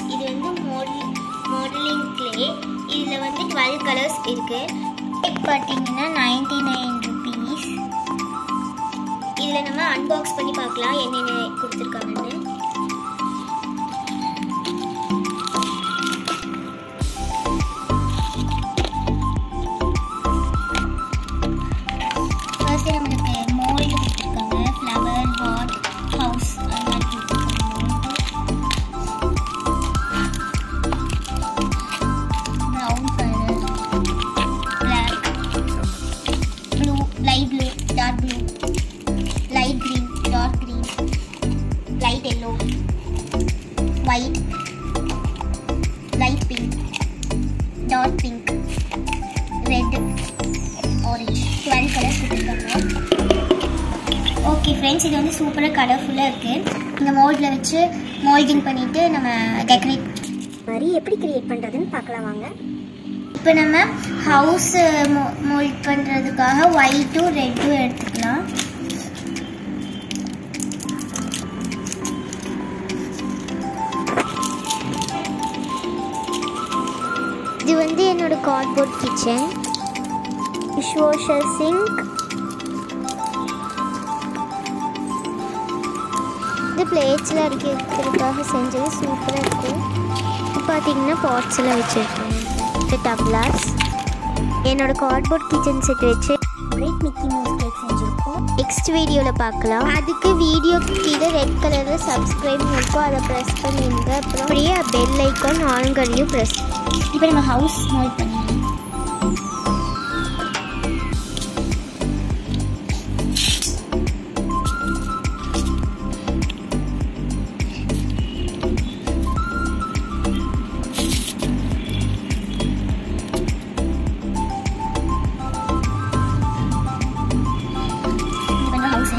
இது வந்து model modelling clay இதில் வந்து டுவெல் கலர்ஸ் இருக்கு ரேட் பார்த்தீங்கன்னா நைன்டி நைன் ருபீஸ் இதில் நம்ம அன்பாக்ஸ் பண்ணி பார்க்கலாம் என்னென்ன கொடுத்துருக்காங்கன்னு ஃபர்ஸ்ட் நம்மளுக்கு மோல்டு கொடுத்துருக்காங்க ஃப்ளவர் பாட் ஹவுஸ் அது மாதிரி கொடுத்துருக்காங்க brown colour black blue light blue dark blue light green dark green light yellow white light pink dark pink red orange twelve colours கொடுத்துருக்காங்க ஓகே ஃப்ரெண்ட்ஸ் இது வந்து சூப்பராக கலர்ஃபுல்லாக இருக்குது இந்த மோல்டில் வச்சு மோல்டிங் பண்ணிவிட்டு நம்ம டெக்கரேட் மாதிரி எப்படி கிரியேட் பண்ணுறதுன்னு பார்க்கலாம் வாங்க இப்போ நம்ம ஹவுஸ் மோல்ட் பண்ணுறதுக்காக ஒயிட்டும் ரெட்டும் எடுத்துக்கலாம் இது வந்து என்னோட கார்ட்போர்ட் கிச்சன் டிஷ்வாஷர் சிங்க் இது பிளேட்ஸில் அடிக்க வைக்கிறதுக்காக செஞ்சது சூப்பராக இருக்கும் இது பார்த்தீங்கன்னா பாட்ஸ் எல்லாம் வச்சுருக்கேன் இது டப்ளாஸ் என்னோட கார்ட்போர்ட் கிச்சன் செட் வச்சு கிரேட் மிக்கி மவுஸ் கேக் செஞ்சுருக்கோம் நெக்ஸ்ட் வீடியோவில் பார்க்கலாம் அதுக்கு வீடியோ கீழே ரெட் கலரில் சப்ஸ்கிரைப் இருக்கும் அதை ப்ரெஸ் பண்ணிடுங்க அப்புறம் அப்படியே பெல் ஐக்கான் ஆளுங்களையும் ப்ரெஸ் இப்போ நம்ம ஹவுஸ் மோல்ட் பண்ணிடலாம் இப்போ நம்ம ஹவுஸு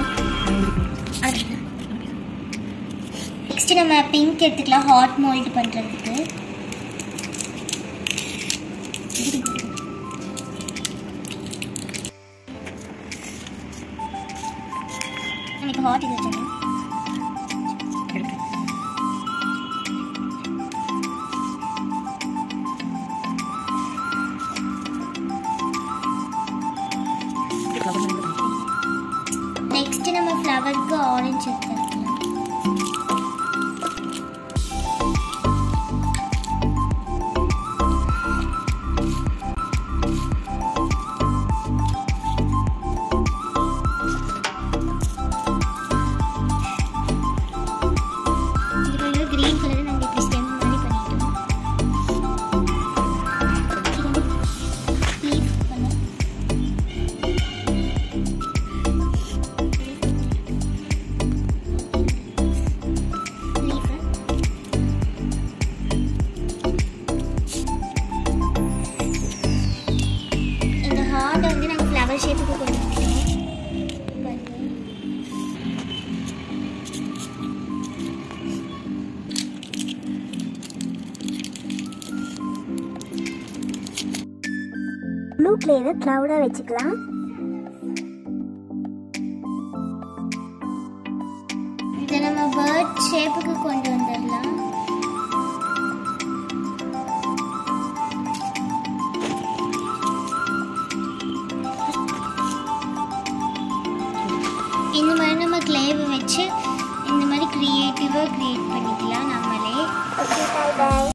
நெக்ஸ்ட் நம்ம பிங்க் எடுத்துக்கலாம் ஹாட் மோல்ட் பண்ணுறதுக்கு நமக்கு ஹாட் இது வச்சிடலாம் நெக்ஸ்ட் நம்ம ஃப்ளவருக்கு ஆரஞ்சு எடுத்துக்கலாம் இது வந்து கிரீன் கலர் நாங்கள் இப்படி ஸ்டெம் மாதிரி பண்ணிட்டோம் இது வந்து லீஃப் கலர் லீஃபு இந்த ஹார்ட்டை வந்து நாங்கள் ஃப்ளவர் ஷேப்புக்கு கொண்டு வந்துட்டோம் பாருங்க ப்ளூ கிளேவை க்ளவுடாக வச்சுக்கலாம் இதை நம்ம பேர்ட் ஷேப்புக்கு கொண்டு வந்துடலாம் இந்த மாதிரி நம்ம கிளேவை வச்சு இந்த மாதிரி க்ரியேட்டிவாக க்ரியேட் பண்ணிக்கலாம் நம்மளே ஓகே பாய் பாய்